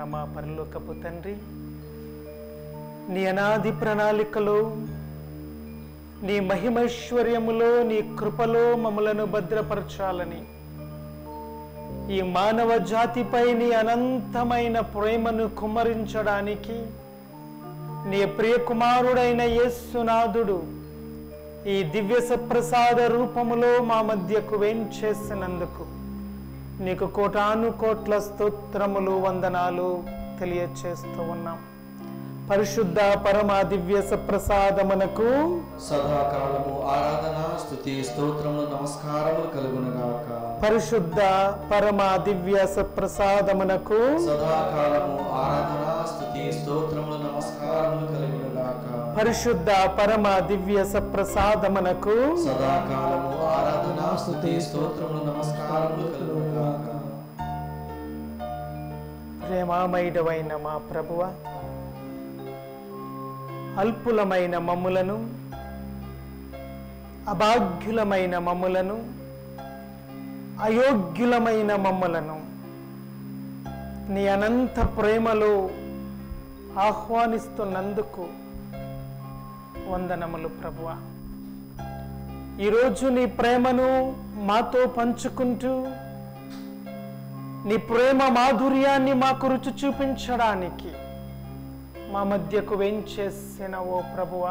మా పరలోకపు తండ్రి నీ అనాది ప్రణాళికలో నీ మహిమైశ్వర్యములో నీ కృపలో మమ్మలను భద్రపరచాలని ఈ మానవ జాతిపై నీ అనంతమైన ప్రేమను కుమ్మరించడానికి నీ ప్రియ కుమారుడైన యేస్సునాథుడు ఈ దివ్య సప్రసాద రూపములో మా మధ్యకు వేంచేసినందుకు నీకు కోటాను కోట్ల స్తోత్రములు వందనాలు తెలియచేస్తూ ఉన్నాం పరిశుద్ధ పరమ దివ్య సప్రసాదమునకు సదాకాలము ఆరాధన స్తుతి స్తోత్రములు నమస్కారములు కలుగునుగాక పరిశుద్ధ పరమ దివ్య సప్రసాదమునకు సదాకాలము ఆరాధన స్తుతి స్తోత్రములు నమస్కారములు కలుగునుగాక పరిశుద్ధ పరమ దివ్య సప్రసాదమునకు సదాకాలము ఆరాధన స్తుతి స్తోత్రములు నమస్కారములు కలుగునుగాక ప్రేమామయుడవైన మా ప్రభువ అల్పులమైన మమ్ములను అభాగ్యులమైన మమ్ములను అయోగ్యులమైన మమ్ములను నీ అనంత ప్రేమలో ఆహ్వానిస్తున్నందుకు వందనములు ప్రభువ ఈరోజు నీ ప్రేమను మాతో పంచుకుంటూ నీ ప్రేమ మాధుర్యాన్ని మాకు రుచి చూపించడానికి మా మధ్యకు వేంచేసిన ఓ ప్రభువా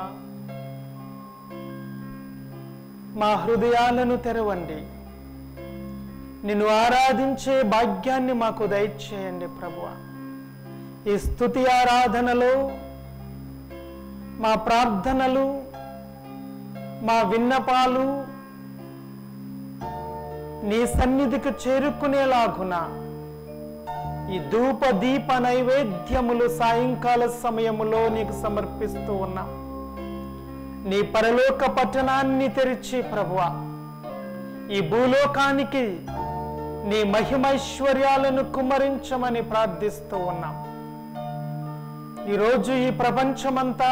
మా హృదయాలను తెరవండి నిన్ను ఆరాధించే భాగ్యాన్ని మాకు దయచేయండి ప్రభువ ఈ స్థుతి ఆరాధనలో మా ప్రార్థనలు మా విన్నపాలు నీ సన్నిధికి చేరుకునేలాగున ఈ ధూప దీప నైవేద్యములు సాయంకాల సమయములో నీకు సమర్పిస్తూ ఉన్నాం నీ పరలోక పట్టణాన్ని తెరిచి ప్రభువ ఈ భూలోకానికి నీ మహిమైశ్వర్యాలను కుమ్మరించమని ప్రార్థిస్తూ ఉన్నాం ఈరోజు ఈ ప్రపంచమంతా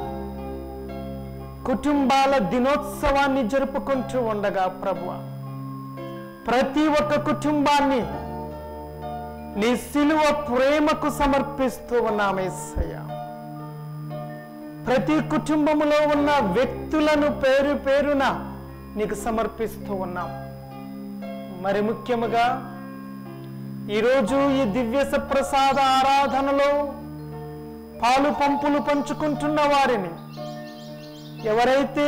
కుటుంబాల దినోత్సవాన్ని జరుపుకుంటూ ఉండగా ప్రభువ ప్రతి ఒక్క కుటుంబాన్ని నీ సిలువ ప్రేమకు సమర్పిస్తూ ఉన్నామేసయ్య ప్రతి కుటుంబములో ఉన్న వ్యక్తులను పేరు పేరున నీకు సమర్పిస్తూ ఉన్నాం మరి ముఖ్యముగా ఈరోజు ఈ దివ్య సప్రసాద ఆరాధనలో పాలు పంపులు పంచుకుంటున్న వారిని ఎవరైతే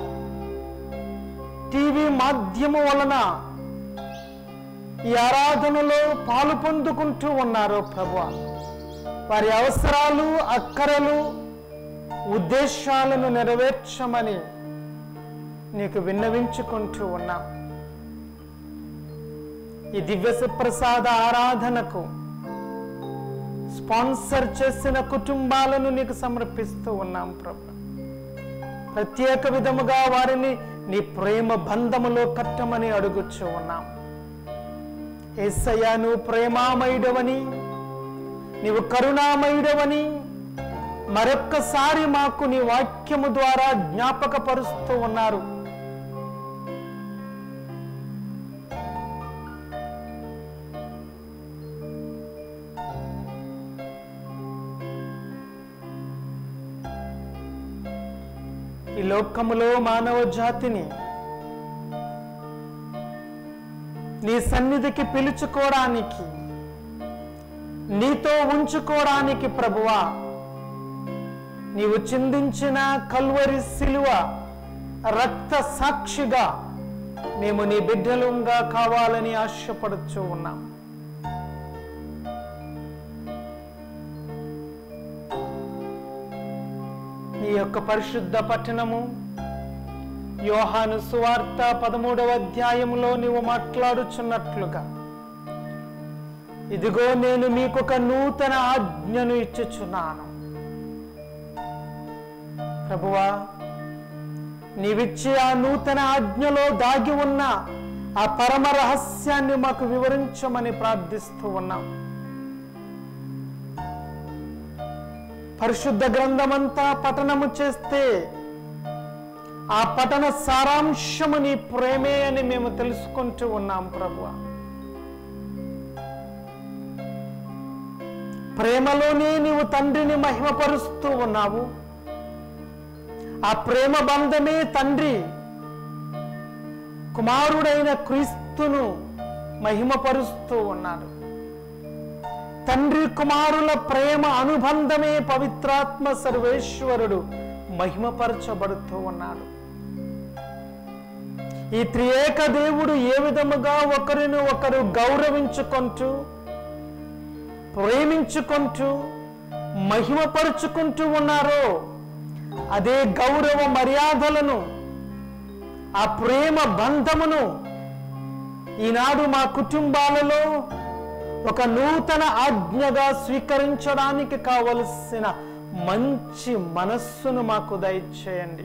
టీవీ మాధ్యమం వలన ఈ ఆరాధనలో పాలు పొందుకుంటూ ఉన్నారో ప్రభు వారి అవసరాలు అక్కరలు ఉద్దేశాలను నెరవేర్చమని నీకు విన్నవించుకుంటూ ఉన్నాం ఈ దివ్య సుప్రసాద ఆరాధనకు స్పాన్సర్ చేసిన కుటుంబాలను నీకు సమర్పిస్తూ ఉన్నాం ప్రభు ప్రత్యేక విధముగా వారిని నీ ప్రేమ బంధములో కట్టమని అడుగుచూ ఉన్నాం ఏసయ్యా నువ్వు ప్రేమామయుడవని నీవు కరుణామయుడవని మరొక్కసారి మాకు నీ వాక్యము ద్వారా జ్ఞాపకపరుస్తూ ఉన్నారు ఈ లోకములో మానవ జాతిని నీ సన్నిధికి పిలుచుకోవడానికి నీతో ఉంచుకోవడానికి ప్రభువా నీవు చిందించిన కల్వరి శిలువ రక్త సాక్షిగా మేము నీ బిడ్డలుగా కావాలని ఆశపడుచు ఉన్నాం నీ యొక్క పరిశుద్ధ పట్టణము యోహాను సువార్త పదమూడవ అధ్యాయములో నీవు మాట్లాడుచున్నట్లుగా ఇదిగో నేను మీకొక నూతన ఆజ్ఞను ఇచ్చుచున్నాను ప్రభువా నీవిచ్చే ఆ నూతన ఆజ్ఞలో దాగి ఉన్న ఆ పరమ రహస్యాన్ని మాకు వివరించమని ప్రార్థిస్తూ ఉన్నాం పరిశుద్ధ గ్రంథమంతా పఠనము చేస్తే ఆ పఠన సారాంశము నీ ప్రేమే అని మేము తెలుసుకుంటూ ఉన్నాం ప్రభు ప్రేమలోనే నీవు తండ్రిని మహిమపరుస్తూ ఉన్నావు ఆ ప్రేమ బంధమే తండ్రి కుమారుడైన క్రీస్తును మహిమపరుస్తూ ఉన్నాడు తండ్రి కుమారుల ప్రేమ అనుబంధమే పవిత్రాత్మ సర్వేశ్వరుడు మహిమపరచబడుతూ ఉన్నాడు ఈ త్రియేక దేవుడు ఏ విధముగా ఒకరిని ఒకరు గౌరవించుకుంటూ ప్రేమించుకుంటూ మహిమపరుచుకుంటూ ఉన్నారో అదే గౌరవ మర్యాదలను ఆ ప్రేమ బంధమును ఈనాడు మా కుటుంబాలలో ఒక నూతన ఆజ్ఞగా స్వీకరించడానికి కావలసిన మంచి మనస్సును మాకు దయచేయండి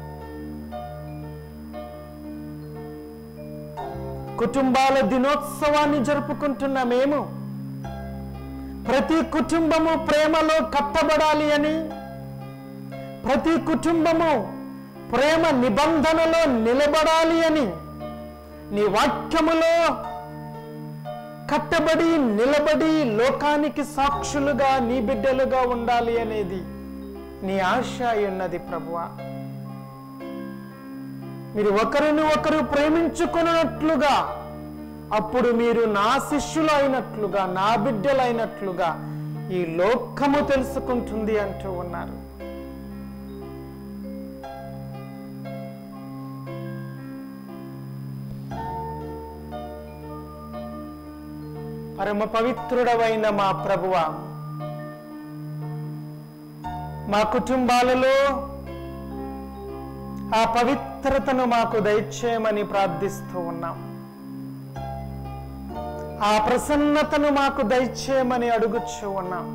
కుటుంబాల దినోత్సవాన్ని జరుపుకుంటున్న మేము ప్రతి కుటుంబము ప్రేమలో కట్టబడాలి అని ప్రతి కుటుంబము ప్రేమ నిబంధనలో నిలబడాలి అని నీ వాక్యములో కట్టబడి నిలబడి లోకానికి సాక్షులుగా నీ బిడ్డలుగా ఉండాలి అనేది నీ ఆశ అయి ఉన్నది ప్రభువా మీరు ఒకరిని ఒకరు ప్రేమించుకున్నట్లుగా అప్పుడు మీరు నా శిష్యులు అయినట్లుగా నా బిడ్డలైనట్లుగా ఈ లోకము తెలుసుకుంటుంది అంటూ ఉన్నారు పరమ పవిత్రుడవైన మా ప్రభువ మా కుటుంబాలలో ఆ పవిత్రతను మాకు దయచేయమని ప్రార్థిస్తూ ఉన్నాం ఆ ప్రసన్నతను మాకు దయచేయమని అడుగుచూ ఉన్నాం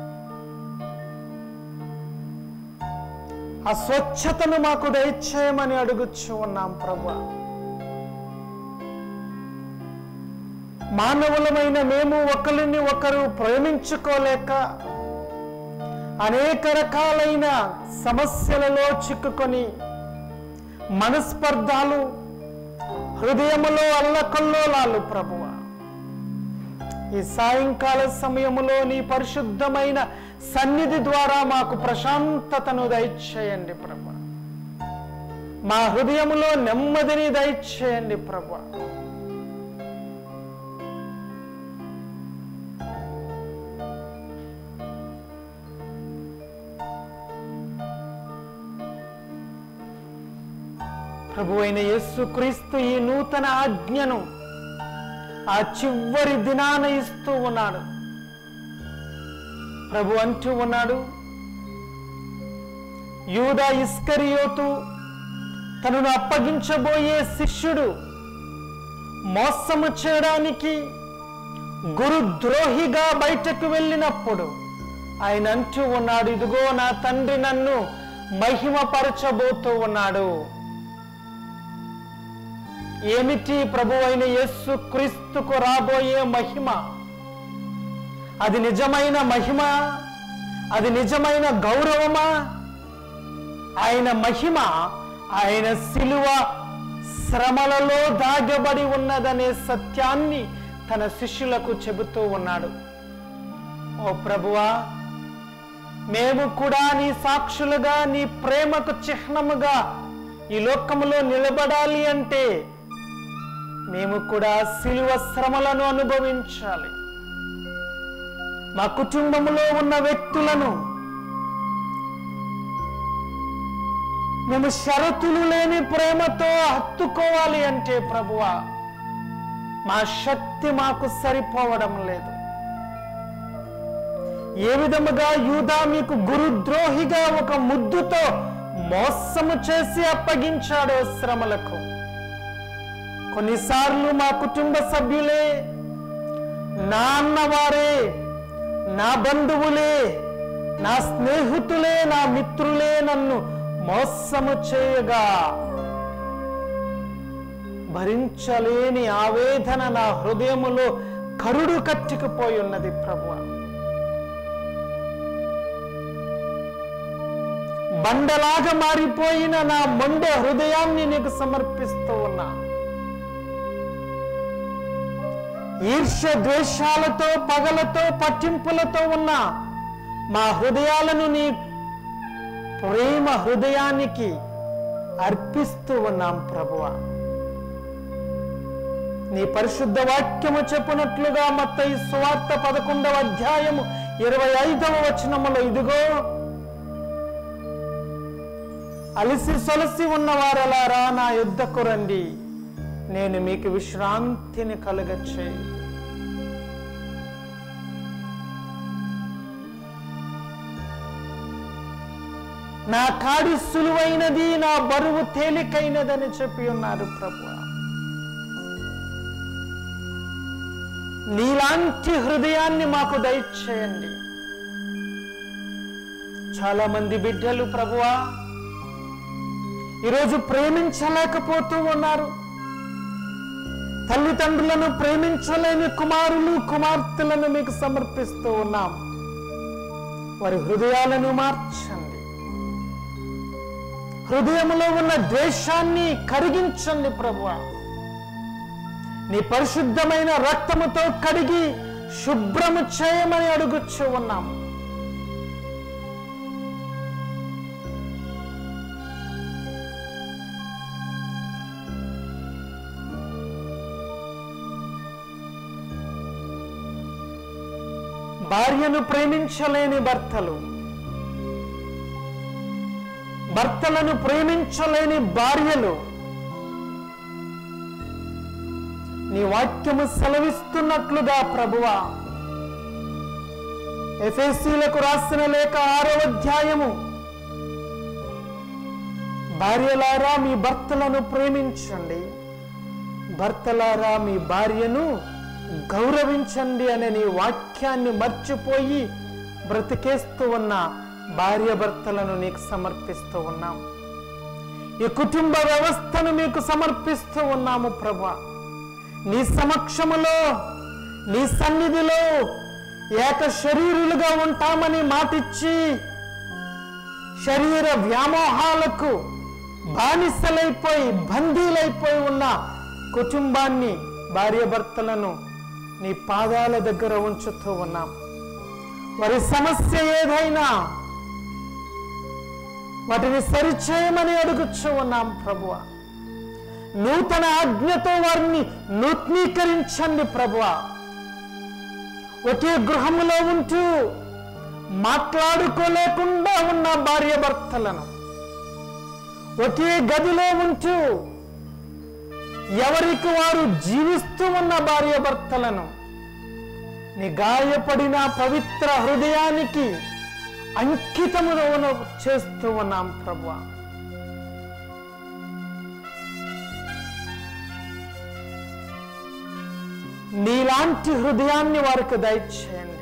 ఆ స్వచ్ఛతను మాకు దయచేయమని అడుగుచూ ఉన్నాం ప్రభు మానవులమైన మేము ఒకరిని ఒకరు ప్రేమించుకోలేక అనేక రకాలైన సమస్యలలో చిక్కుకొని మనస్పర్ధాలు హృదయములో అల్లకల్లోలాలు ప్రభువ ఈ సాయంకాల సమయములో నీ పరిశుద్ధమైన సన్నిధి ద్వారా మాకు ప్రశాంతతను దయచేయండి ప్రభు మా హృదయములో నెమ్మదిని దయచేయండి ప్రభు ప్రభు అయిన యేసు క్రీస్తు ఈ నూతన ఆజ్ఞను ఆ చివరి దినాన ఇస్తూ ఉన్నాడు ప్రభు అంటూ ఉన్నాడు యూదా ఇస్కరియోతు తనను అప్పగించబోయే శిష్యుడు మోసము చేయడానికి గురుద్రోహిగా బయటకు వెళ్ళినప్పుడు ఆయన అంటూ ఉన్నాడు ఇదిగో నా తండ్రి నన్ను మహిమపరచబోతూ ఉన్నాడు ఏమిటి ప్రభు అయిన యేసు క్రీస్తుకు రాబోయే మహిమ అది నిజమైన మహిమ అది నిజమైన గౌరవమా ఆయన మహిమ ఆయన శిలువ శ్రమలలో దాగబడి ఉన్నదనే సత్యాన్ని తన శిష్యులకు చెబుతూ ఉన్నాడు ఓ ప్రభువా మేము కూడా నీ సాక్షులుగా నీ ప్రేమకు చిహ్నముగా ఈ లోకములో నిలబడాలి అంటే మేము కూడా శిలువ శ్రమలను అనుభవించాలి మా కుటుంబంలో ఉన్న వ్యక్తులను మేము షరతులు లేని ప్రేమతో హత్తుకోవాలి అంటే ప్రభువా మా శక్తి మాకు సరిపోవడం లేదు ఏ విధముగా యూదా మీకు గురుద్రోహిగా ఒక ముద్దుతో మోసము చేసి అప్పగించాడో శ్రమలకు కొన్నిసార్లు మా కుటుంబ సభ్యులే నా అన్నవారే నా బంధువులే నా స్నేహితులే నా మిత్రులే నన్ను మోసము చేయగా భరించలేని ఆవేదన నా హృదయములో కరుడు కట్టుకుపోయి ఉన్నది ప్రభు బండలాగా మారిపోయిన నా మొండె హృదయాన్ని నీకు సమర్పిస్తూ ఉన్నా ఈర్ష్య ద్వేషాలతో పగలతో పట్టింపులతో ఉన్న మా హృదయాలను నీ ప్రేమ హృదయానికి అర్పిస్తూ ఉన్నాం ప్రభువా నీ పరిశుద్ధ వాక్యము చెప్పునట్లుగా మత్తయి సువార్త పదకొండవ అధ్యాయము ఇరవై ఐదవ వచనములో ఇదిగో అలసి సొలసి ఉన్నవారలారా నా యుద్ధకు రండి నేను మీకు విశ్రాంతిని కలుగచ్చేయి నా కాడి సులువైనది నా బరువు తేలికైనదని చెప్పి ఉన్నారు ప్రభు నీలాంటి హృదయాన్ని మాకు దయచేయండి చాలా మంది బిడ్డలు ప్రభువా ఈరోజు ప్రేమించలేకపోతూ ఉన్నారు తల్లిదండ్రులను ప్రేమించలేని కుమారులు కుమార్తెలను మీకు సమర్పిస్తూ ఉన్నాం వారి హృదయాలను మార్చండి హృదయములో ఉన్న ద్వేషాన్ని కరిగించండి ప్రభువా నీ పరిశుద్ధమైన రక్తముతో కడిగి శుభ్రము చేయమని అడుగుచ్చు ఉన్నాం భార్యను ప్రేమించలేని భర్తలు భర్తలను ప్రేమించలేని భార్యలు నీ వాక్యము సెలవిస్తున్నట్లుగా ప్రభువా ఎఫ్ఎస్సీలకు రాసిన లేఖ ఆరో అధ్యాయము భార్యలారా మీ భర్తలను ప్రేమించండి భర్తలారా మీ భార్యను గౌరవించండి అనే నీ వాక్యాన్ని మర్చిపోయి బ్రతికేస్తూ ఉన్న భార్య భర్తలను నీకు సమర్పిస్తూ ఉన్నాం ఈ కుటుంబ వ్యవస్థను మీకు సమర్పిస్తూ ఉన్నాము ప్రభా నీ సమక్షములో నీ సన్నిధిలో ఏక శరీరులుగా ఉంటామని మాటిచ్చి శరీర వ్యామోహాలకు బానిసలైపోయి బందీలైపోయి ఉన్న కుటుంబాన్ని భార్యాభర్తలను నీ పాదాల దగ్గర ఉంచుతూ ఉన్నాం వారి సమస్య ఏదైనా వాటిని సరిచేయమని అడుగుచూ ఉన్నాం ప్రభువ నూతన ఆజ్ఞతో వారిని నూతనీకరించండి ప్రభువ ఒకే గృహములో ఉంటూ మాట్లాడుకోలేకుండా ఉన్న భార్య భర్తలను ఒకే గదిలో ఉంటూ ఎవరికి వారు జీవిస్తూ ఉన్న భార్య భర్తలను నీ గాయపడిన పవిత్ర హృదయానికి అంకితమును చేస్తూ ఉన్నాం ప్రభు నీలాంటి హృదయాన్ని వారికి దయచేయండి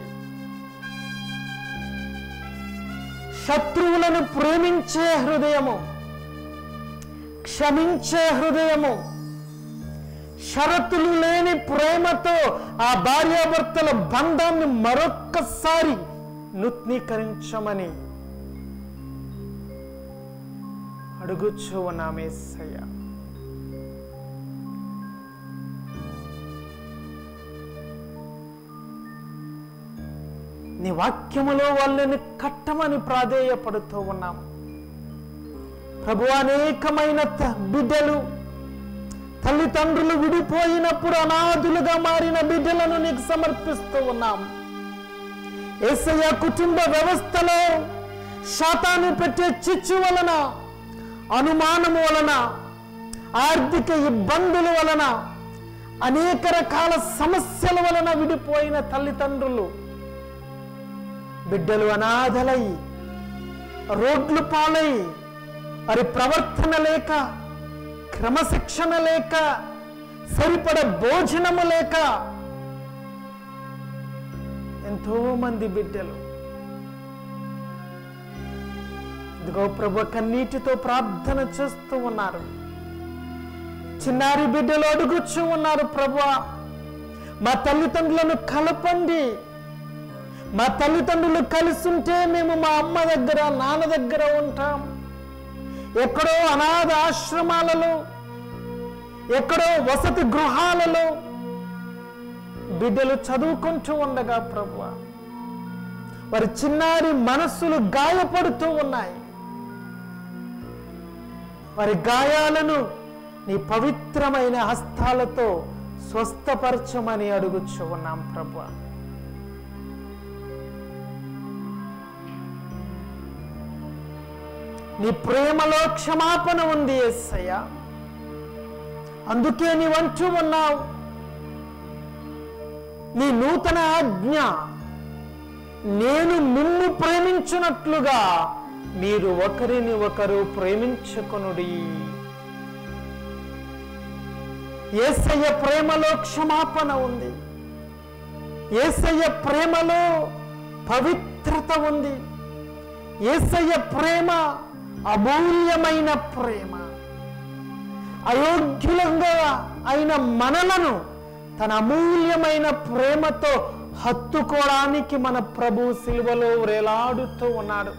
శత్రువులను ప్రేమించే హృదయము క్షమించే హృదయము షరతులు లేని ప్రేమతో ఆ భార్యాభర్తల బంధాన్ని మరొక్కసారి నూతనీకరించమని అడుగుచూ ఉన్నామేసయ్య నీ వాక్యములో వాళ్ళని కట్టమని ప్రాధేయపడుతూ ఉన్నాం ప్రభు అనేకమైన త- బిడ్డలు తల్లిదండ్రులు విడిపోయినప్పుడు అనాథులుగా మారిన బిడ్డలను నీకు సమర్పిస్తూ ఉన్నాం ఏసయ్య కుటుంబ వ్యవస్థలో శాతాన్ని పెట్టే చిచ్చు వలన అనుమానము వలన ఆర్థిక ఇబ్బందుల వలన అనేక రకాల సమస్యల వలన విడిపోయిన తల్లిదండ్రులు బిడ్డలు అనాథలై రోడ్లు పాలై వారి ప్రవర్తన లేక క్రమశిక్షణ లేక సరిపడ భోజనము లేక ఎంతో మంది బిడ్డలు ఇదిగో ప్రభు కన్నీటితో ప్రార్థన చేస్తూ ఉన్నారు చిన్నారి బిడ్డలు అడుగుచూ ఉన్నారు ప్రభు మా తల్లిదండ్రులను కలపండి మా తల్లిదండ్రులు కలిసి ఉంటే మేము మా అమ్మ దగ్గర నాన్న దగ్గర ఉంటాం ఎక్కడో అనాథ ఆశ్రమాలలో ఎక్కడో వసతి గృహాలలో బిడ్డలు చదువుకుంటూ ఉండగా ప్రభు వారి చిన్నారి మనస్సులు గాయపడుతూ ఉన్నాయి వారి గాయాలను నీ పవిత్రమైన హస్తాలతో స్వస్థపరచమని అడుగుచు ఉన్నాం ప్రభు నీ ప్రేమలో క్షమాపణ ఉంది ఎస్సయ్య అందుకే నీవంటూ ఉన్నావు నీ నూతన ఆజ్ఞ నేను మిమ్ము ప్రేమించున్నట్లుగా మీరు ఒకరిని ఒకరు ప్రేమించుకొనుడి ఏసయ్య ప్రేమలో క్షమాపణ ఉంది ఏసయ్య ప్రేమలో పవిత్రత ఉంది ఏసయ్య ప్రేమ అమూల్యమైన ప్రేమ అయోగ్యులంగా అయిన మనలను తన అమూల్యమైన ప్రేమతో హత్తుకోవడానికి మన ప్రభు సిలువలో వేలాడుతూ ఉన్నాడు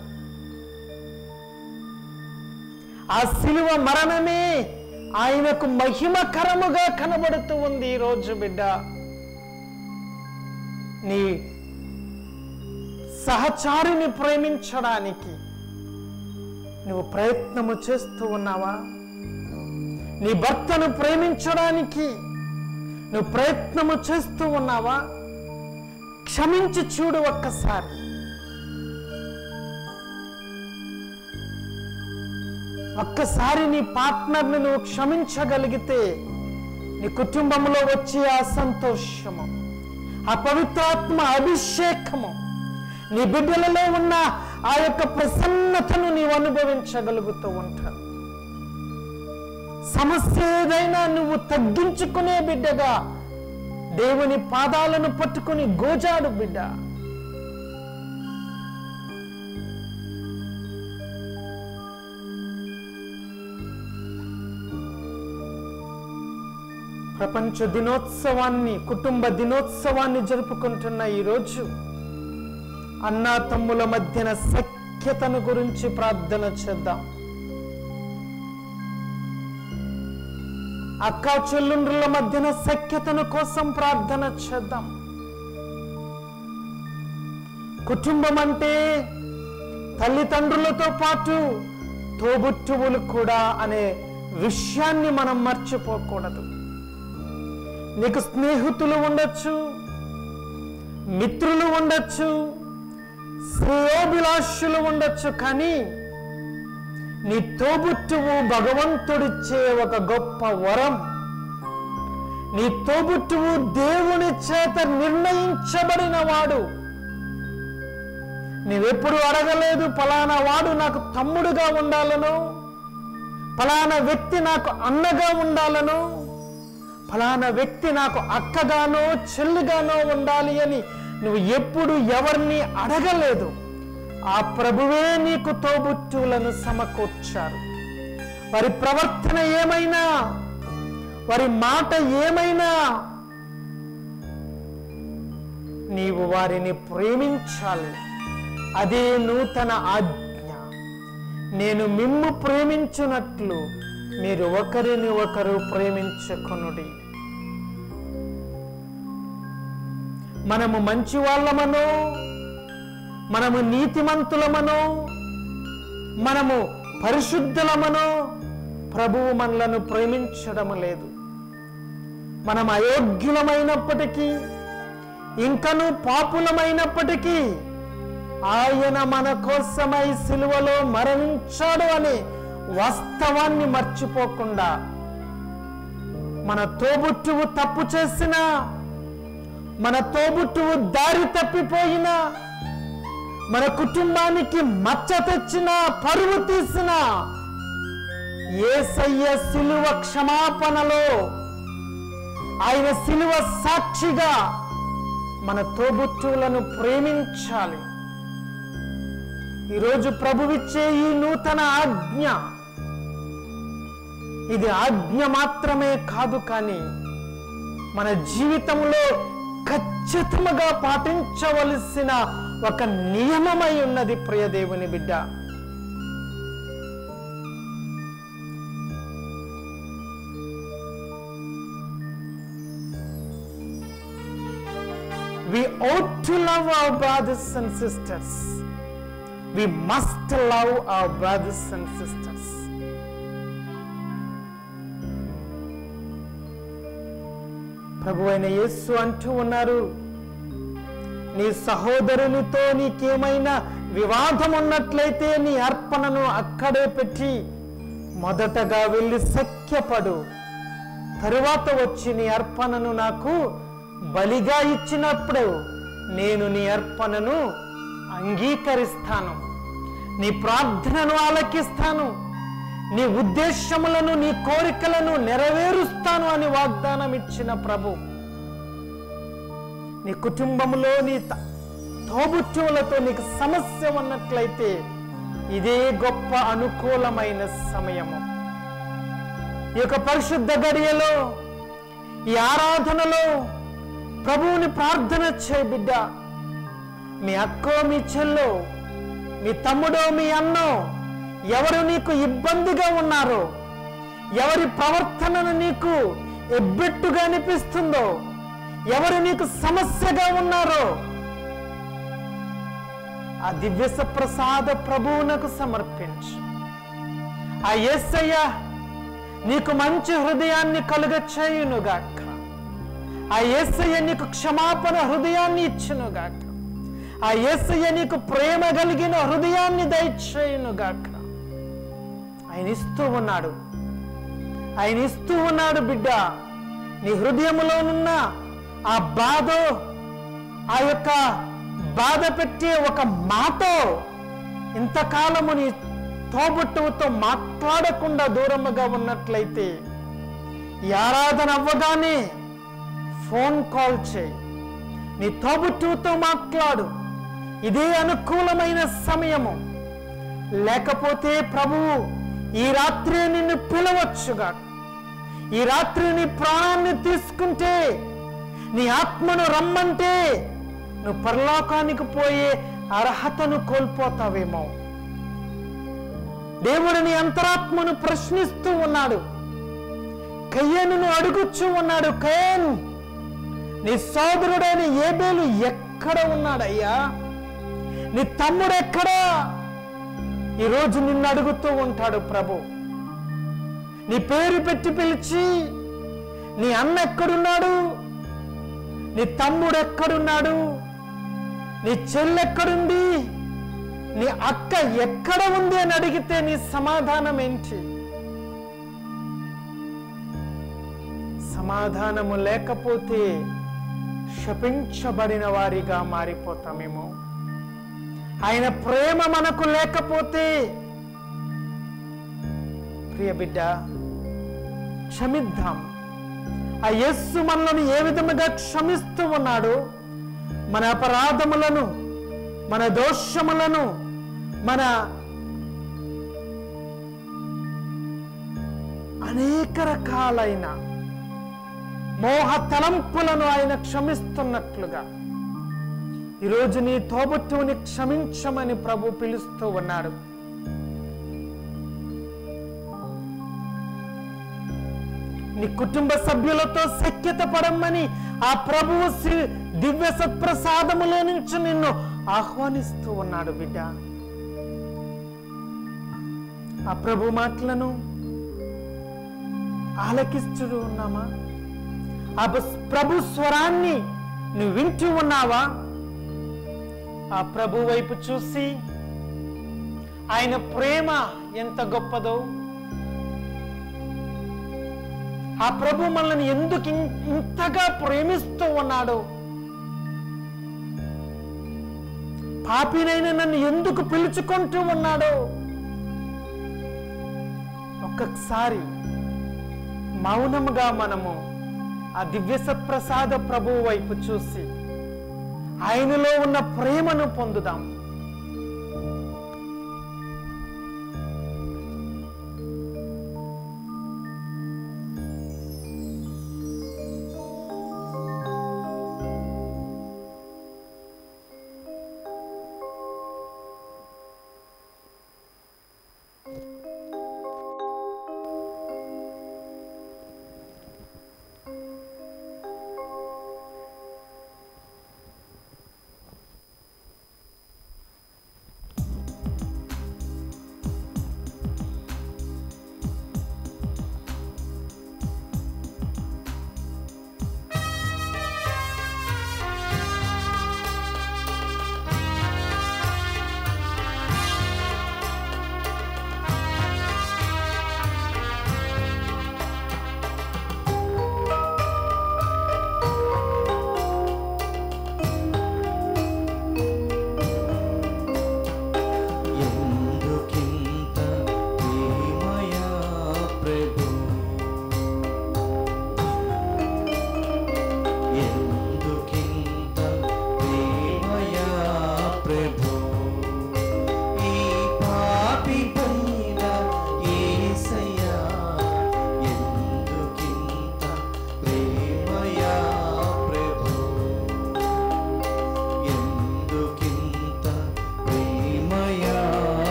ఆ సిలువ మరణమే ఆయనకు మహిమకరముగా కనబడుతూ ఉంది ఈరోజు బిడ్డ నీ సహచారిని ప్రేమించడానికి నువ్వు ప్రయత్నము చేస్తూ ఉన్నావా నీ భర్తను ప్రేమించడానికి నువ్వు ప్రయత్నము చేస్తూ ఉన్నావా క్షమించి చూడు ఒక్కసారి ఒక్కసారి నీ పార్ట్నర్ని నువ్వు క్షమించగలిగితే నీ కుటుంబంలో వచ్చే ఆ సంతోషము ఆ పవిత్రాత్మ అభిషేకము నీ బిడ్డలలో ఉన్న ఆ యొక్క ప్రసన్నతను నీవు అనుభవించగలుగుతూ ఉంటావు సమస్య ఏదైనా నువ్వు తగ్గించుకునే బిడ్డగా దేవుని పాదాలను పట్టుకుని గోజాడు బిడ్డ ప్రపంచ దినోత్సవాన్ని కుటుంబ దినోత్సవాన్ని జరుపుకుంటున్న ఈరోజు అన్నా తమ్ముల మధ్యన సఖ్యతను గురించి ప్రార్థన చేద్దాం అక్క చెల్లుండ్రుల మధ్యన సఖ్యతను కోసం ప్రార్థన చేద్దాం కుటుంబం అంటే తల్లిదండ్రులతో పాటు తోబుట్టువులు కూడా అనే విషయాన్ని మనం మర్చిపోకూడదు నీకు స్నేహితులు ఉండొచ్చు మిత్రులు ఉండొచ్చు శ్రేయోభిలాషులు ఉండొచ్చు కానీ నీ తోబుట్టువు భగవంతుడిచ్చే ఒక గొప్ప వరం నీ తోబుట్టువు దేవుని చేత నిర్ణయించబడిన వాడు నీవెప్పుడు అడగలేదు ఫలానా వాడు నాకు తమ్ముడుగా ఉండాలను ఫలానా వ్యక్తి నాకు అన్నగా ఉండాలను ఫలానా వ్యక్తి నాకు అక్కగానో చెల్లిగానో ఉండాలి అని నువ్వు ఎప్పుడు ఎవరిని అడగలేదు ఆ ప్రభువే నీకు తోబుట్టువులను సమకూర్చారు వారి ప్రవర్తన ఏమైనా వారి మాట ఏమైనా నీవు వారిని ప్రేమించాలి అదే నూతన ఆజ్ఞ నేను మిమ్ము ప్రేమించున్నట్లు మీరు ఒకరిని ఒకరు ప్రేమించుకొనుడి మనము మంచి వాళ్ళమనో మనము నీతిమంతులమనో మనము పరిశుద్ధులమనో ప్రభువు మనలను ప్రేమించడం లేదు మనం అయోగ్యులమైనప్పటికీ ఇంకను పాపులమైనప్పటికీ ఆయన మన కోసమై సిలువలో మరణించాడు అనే వాస్తవాన్ని మర్చిపోకుండా మన తోబుట్టువు తప్పు చేసినా మన తోబుట్టువు దారి తప్పిపోయినా మన కుటుంబానికి మచ్చ తెచ్చిన పరువు తీసిన ఏసయ్య సిలువ క్షమాపణలో ఆయన సిలువ సాక్షిగా మన తోబుట్టువులను ప్రేమించాలి ఈరోజు ప్రభువిచ్చే ఈ నూతన ఆజ్ఞ ఇది ఆజ్ఞ మాత్రమే కాదు కానీ మన జీవితంలో ఖచ్చితంగా పాటించవలసిన ఒక నియమమై ఉన్నది ప్రియ దేవుని బిడ్డ we ought to love our brothers and sisters. We must love our brothers and sisters. ప్రభు అయిన యేసు అంటూ ఉన్నారు నీ సహోదరునితో నీకేమైనా వివాదం ఉన్నట్లయితే నీ అర్పణను అక్కడే పెట్టి మొదటగా వెళ్ళి సఖ్యపడు తరువాత వచ్చి నీ అర్పణను నాకు బలిగా ఇచ్చినప్పుడు నేను నీ అర్పణను అంగీకరిస్తాను నీ ప్రార్థనను ఆలకిస్తాను నీ ఉద్దేశములను నీ కోరికలను నెరవేరుస్తాను అని వాగ్దానం ఇచ్చిన ప్రభు నీ కుటుంబంలో నీ త- తోబుట్టువులతో నీకు సమస్య ఉన్నట్లయితే ఇదే గొప్ప అనుకూలమైన సమయము ఈ యొక్క పరిశుద్ధ గడియలో ఈ ఆరాధనలో ప్రభువుని ప్రార్థన చేయ బిడ్డ మీ అక్కో మీ చెల్లో మీ తమ్ముడో మీ అన్నో ఎవరు నీకు ఇబ్బందిగా ఉన్నారో ఎవరి ప్రవర్తనను నీకు ఎబ్బెట్టుగా అనిపిస్తుందో ఎవరు నీకు సమస్యగా ఉన్నారో ఆ దివ్య ప్రసాద ప్రభువునకు సమర్పించు ఆ యేసయ్య నీకు మంచి హృదయాన్ని కలుగ చేయునుగాక ఆ యేసయ్య నీకు క్షమాపణ హృదయాన్ని ఇచ్చునుగాక ఆ యేసయ్య నీకు ప్రేమ కలిగిన హృదయాన్ని దయచేయునుగాక ఆయన ఇస్తూ ఉన్నాడు ఆయన ఇస్తూ ఉన్నాడు బిడ్డ నీ హృదయములోనున్న ఆ బాధ ఆ యొక్క బాధ పెట్టే ఒక మాట ఇంతకాలము నీ తోబుట్టువుతో మాట్లాడకుండా దూరముగా ఉన్నట్లయితే ఈ ఆరాధన అవ్వగానే ఫోన్ కాల్ చేయి నీ తోబుట్టువుతో మాట్లాడు ఇదే అనుకూలమైన సమయము లేకపోతే ప్రభువు ఈ రాత్రి నిన్ను పిలవచ్చుగా ఈ రాత్రి నీ ప్రాణాన్ని తీసుకుంటే నీ ఆత్మను రమ్మంటే నువ్వు పరలోకానికి పోయే అర్హతను కోల్పోతావేమో దేవుడు నీ అంతరాత్మను ప్రశ్నిస్తూ ఉన్నాడు కయ్యను అడుగుచూ ఉన్నాడు కయన్ నీ సోదరుడైన ఏబేలు ఎక్కడ ఉన్నాడయ్యా నీ తమ్ముడు ఎక్కడా ఈరోజు నిన్ను అడుగుతూ ఉంటాడు ప్రభు నీ పేరు పెట్టి పిలిచి నీ అన్న ఎక్కడున్నాడు నీ తమ్ముడు ఎక్కడున్నాడు నీ చెల్లెక్కడుంది నీ అక్క ఎక్కడ ఉంది అని అడిగితే నీ సమాధానం ఏంటి సమాధానము లేకపోతే శపించబడిన వారిగా మారిపోతామేమో ఆయన ప్రేమ మనకు లేకపోతే ప్రియ బిడ్డ క్షమిద్దాం ఆ యస్సు మనలను ఏ విధముగా క్షమిస్తూ ఉన్నాడు మన అపరాధములను మన దోషములను మన అనేక రకాలైన మోహ తలంపులను ఆయన క్షమిస్తున్నట్లుగా ఈరోజు నీ తోబుట్టువుని క్షమించమని ప్రభు పిలుస్తూ ఉన్నాడు నీ కుటుంబ సభ్యులతో సఖ్యత పడమ్మని ఆ ప్రభువు శ్రీ- దివ్య సత్ప్రసాదములో నుంచి నిన్ను ఆహ్వానిస్తూ ఉన్నాడు బిడ్డ ఆ ప్రభు మాటలను ఆలకిస్తూ ఉన్నామా ఆ బస్- ప్రభు స్వరాన్ని నువ్వు వింటూ ఉన్నావా ఆ ప్రభు వైపు చూసి ఆయన ప్రేమ ఎంత గొప్పదో ఆ ప్రభు మనల్ని ఎందుకు ఇన్- ఇంతగా ప్రేమిస్తూ ఉన్నాడు పాపినైన నన్ను ఎందుకు పిలుచుకుంటూ ఉన్నాడో ఒక్కసారి మౌనముగా మనము ఆ దివ్య సత్ప్రసాద ప్రభువు వైపు చూసి ఆయనలో ఉన్న ప్రేమను పొందుదాం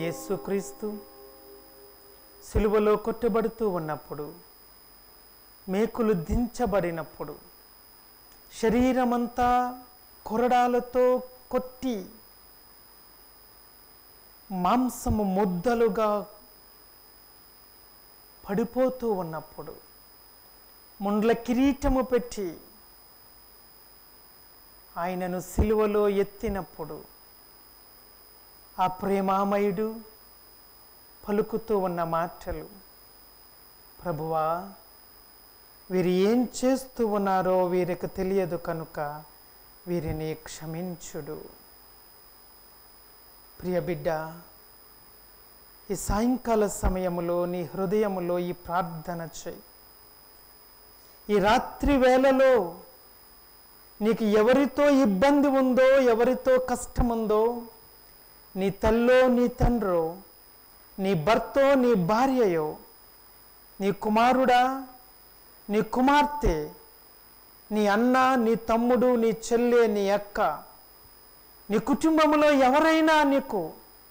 యేసుక్రీస్తు సిలువలో కొట్టబడుతూ ఉన్నప్పుడు మేకులు దించబడినప్పుడు శరీరమంతా కొరడాలతో కొట్టి మాంసము ముద్దలుగా పడిపోతూ ఉన్నప్పుడు ముండ్ల కిరీటము పెట్టి ఆయనను సిలువలో ఎత్తినప్పుడు ఆ ప్రేమామయుడు పలుకుతూ ఉన్న మాటలు ప్రభువా వీరు ఏం చేస్తూ ఉన్నారో వీరికి తెలియదు కనుక వీరిని క్షమించుడు ప్రియ బిడ్డ ఈ సాయంకాల సమయములో నీ హృదయములో ఈ ప్రార్థన చేయి ఈ రాత్రి వేళలో నీకు ఎవరితో ఇబ్బంది ఉందో ఎవరితో కష్టం ఉందో నీ తల్లో నీ తండ్రో నీ భర్తో నీ భార్యయో నీ కుమారుడా నీ కుమార్తె నీ అన్న నీ తమ్ముడు నీ చెల్లె నీ అక్క నీ కుటుంబంలో ఎవరైనా నీకు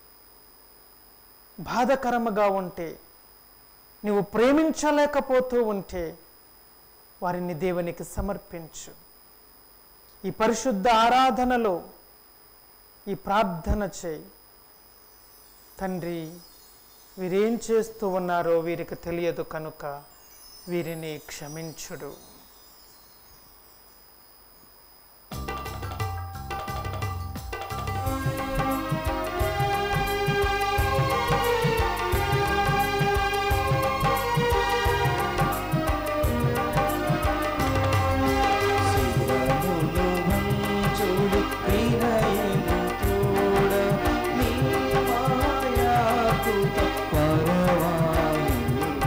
బాధకరముగా ఉంటే నువ్వు ప్రేమించలేకపోతూ ఉంటే వారిని దేవునికి సమర్పించు ఈ పరిశుద్ధ ఆరాధనలో ఈ ప్రార్థన చేయి తండ్రి వీరేం చేస్తూ ఉన్నారో వీరికి తెలియదు కనుక వీరిని క్షమించుడు శివమును వంచుడు వినయము తోడ నీ మాయాకృత పరవాణి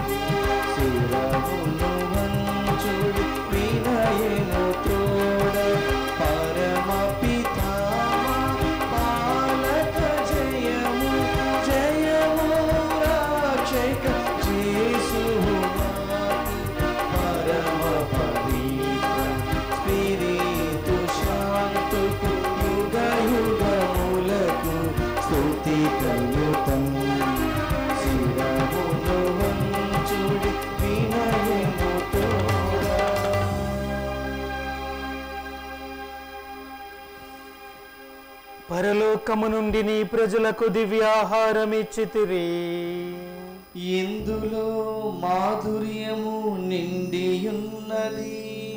శివమును వంచుడు వినయము తోడ పరమ పితామ పాలక జయము జయము రాక్షక చేసునాథు పరమ పవిత్ర స్పిరితు శాంతుకు యుగ యుగములకు స్తుతి కలుతం శిరమును వంచుడి వినయము తోడా పరలోకము నుండి నీ ప్రజలకు దివ్యాహారం ఇచ్చితిరి ఇందులో మాధుర్యము నిండియున్నది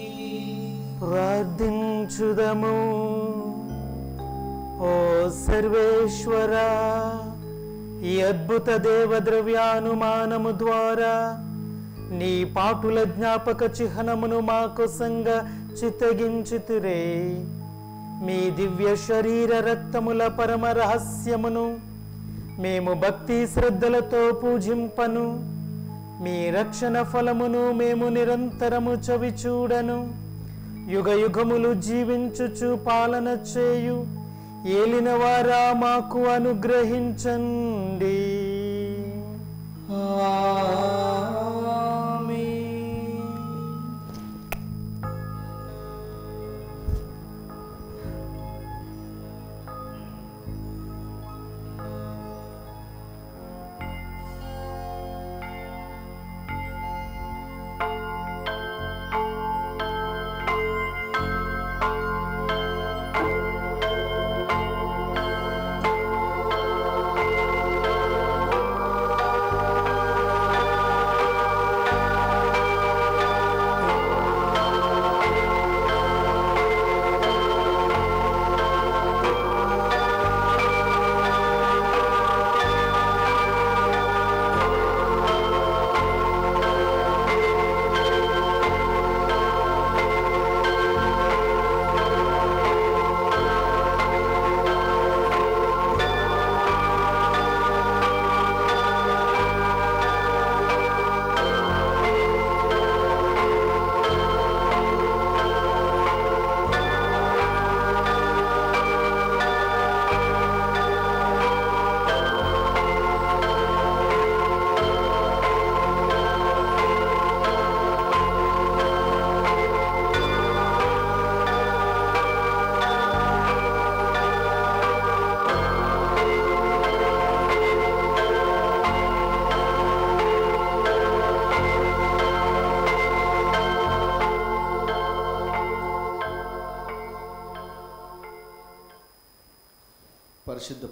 ప్రార్థించుదము ఓ సర్వేశ్వర ఈ అద్భుత దేవ ద్రవ్యానుమానము ద్వారా నీ పాటుల జ్ఞాపక చిహ్నమును మా కొసంగా చిత్తగించుతురే మీ దివ్య శరీర రక్తముల పరమ రహస్యమును మేము భక్తి శ్రద్ధలతో పూజింపను మీ రక్షణ ఫలమును మేము నిరంతరము చవి చూడను యుగ యుగములు జీవించుచు పాలన చేయు ఏలిన వారా మాకు అనుగ్రహించండి ఆమేన్. ఓ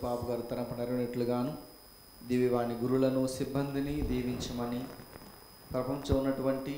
బాబు గారు తరపు నెరవేరినట్లుగాను దివ్యవాణి గురులను సిబ్బందిని దీవించమని ప్రపంచం ఉన్నటువంటి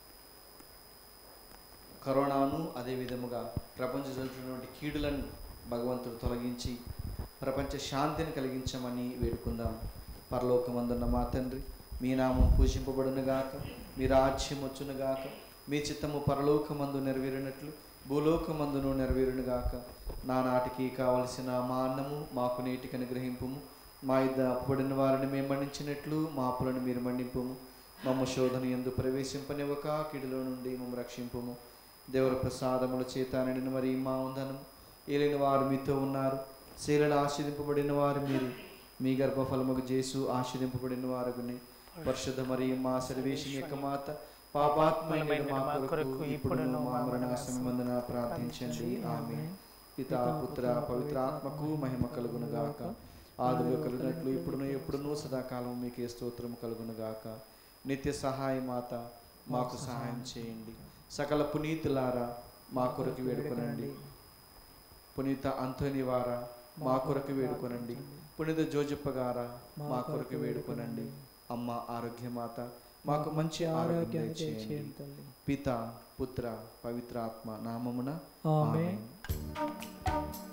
కరోనాను అదే విధముగా ప్రపంచ జరుగుతున్నటువంటి కీడులను భగవంతుడు తొలగించి ప్రపంచ శాంతిని కలిగించమని వేడుకుందాం పరలోకమందున్న మా తండ్రి మీ నామం పూజింపబడునుగాక మీ రాజ్యం వచ్చునుగాక మీ చిత్తము పరలోకమందు నెరవేరినట్లు భూలోకమందును నెరవేరునుగాక నానాటికి కావలసిన మా అన్నము మాకు నేటికి అనుగ్రహింపుము మా ఇద్దరు అప్పుబడిన వారిని మేము మన్నించినట్లు మా అప్పులను మీరు మన్నింపుము మమ్మ శోధన ఎందు ప్రవేశింపనివ్వక కిడిలో నుండి మమ్మ రక్షింపుము దేవుని ప్రసాదముల చేత నిండిన మరి మా ఉందనం ఏలిన వారు మీతో ఉన్నారు శీలను ఆశీర్దింపబడిన వారు మీరు మీ గర్భఫలముకు చేసు ఆశీర్దింపబడిన వారుగుని పరిశుద్ధ మరి మా సర్వేశం యొక్క మాత పాపాత్మైన మా కొరకు ఇప్పుడు మా మరణ సమయమందున ప్రార్థించండి ఆమె పితా పుత్ర పవిత్రాత్మకు మహిమ కలుగును గాక ఆదిలో కలిగినట్లు ఇప్పుడును ఎప్పుడును సదాకాలం మీకే స్తోత్రము కలుగును గాక నిత్య సహాయ మాత మాకు సహాయం చేయండి సకల పునీతులారా మా కొరకు వేడుకొనండి పునీత అంతోని వారా మా కొరకు వేడుకొనండి పునీత జోజప్ప గారా మా కొరకు వేడుకొనండి అమ్మ ఆరోగ్యమాత మాకు మంచి ఆరోగ్యం చేయండి పిత పుత్ర పవిత్రాత్మ నామమున ఆమేన్. ఆమేన్.